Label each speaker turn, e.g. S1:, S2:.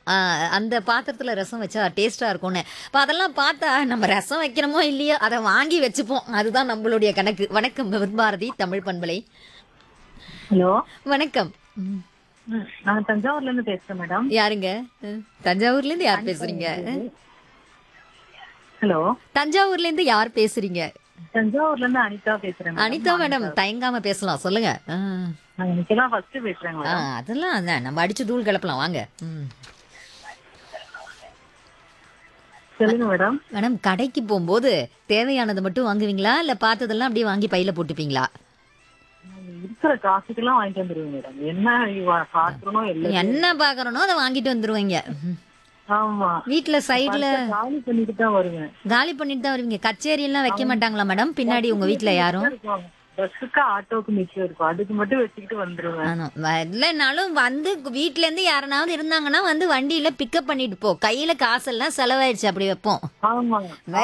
S1: ஆ, அந்த பாத்திரத்துல ரசம் வச்சா டேஸ்டா இருக்கும்னு இப்போ அதெல்லாம் பார்த்தா நம்ம ரசம் வைக்கிறோமோ இல்லையோ அதை வாங்கி வச்சுப்போம் அதுதான் நம்மளுடைய கணக்கு வணக்கம் பாரதி தமிழ் பண்பலை
S2: ஹலோ
S1: வணக்கம் ம்.
S2: நான் தஞ்சாவூர்ல இருந்து பேசுறேன் மேடம்
S1: யாருங்க ம். தஞ்சாவூர்ல இருந்து யார் பேசுறீங்க
S2: ஹலோ
S1: தஞ்சாவூர்ல இருந்து யார் பேசுறீங்க
S2: தஞ்சாவூர்ல இருந்து அனிதா பேசுறேன் madam.
S1: அனிதா மேடம் தயங்காம பேசலாம் சொல்லுங்க ஆ.
S2: நான் இன்னைக்கெல்லாம் ஃபர்ஸ்ட் பேசுறேங்க
S1: ஆ,
S2: மேடம்
S1: அதெல்லாம் அதான் நம்ம அடிச்சு தூள் கிளப்பலாம் வாங்க ம்.
S2: சொல்லுங்க மேடம்
S1: மேடம் கடைக்கு போகும்போது தேவையானதை மட்டும் வாங்குவீங்களா இல்ல பார்த்ததெல்லாம் அப்படியே வாங்கி பையில போட்டுப்பீங்களா
S2: இருக்கிற காசுக்கெல்லாம் வாங்கிட்டு வந்துருவேன் மேடம் என்ன இவ- பாத்திரமும் எல்லாம்
S1: என்ன பாக்குறனோ அதை வாங்கிட்டு வந்துருவீங்க ம்.
S2: ஆமா
S1: வீட்ல சைடுல
S2: காலி பண்ணிட்டு தான் வருவேன்
S1: காலி பண்ணிட்டு தான் வருவீங்க கச்சேரி எல்லாம் வைக்க மாட்டாங்களா மேடம் பின்னாடி உங்க வீட்ல யாரும்
S2: பஸ்ஸுக்கு ஆட்டோக்கு மிச்சம் இருக்கும் அதுக்கு மட்டும் வச்சுக்கிட்டு வந்துருவேன்
S1: ஆமா. வ- இல்லைனாலும் வந்து வீட்ல இருந்து யாருனாவது இருந்தாங்கன்னா வந்து வண்டியில பிக்கப் பண்ணிட்டு போ கையில காசெல்லாம் செலவாயிடுச்சு அப்படி வைப்போம்
S2: ஆமா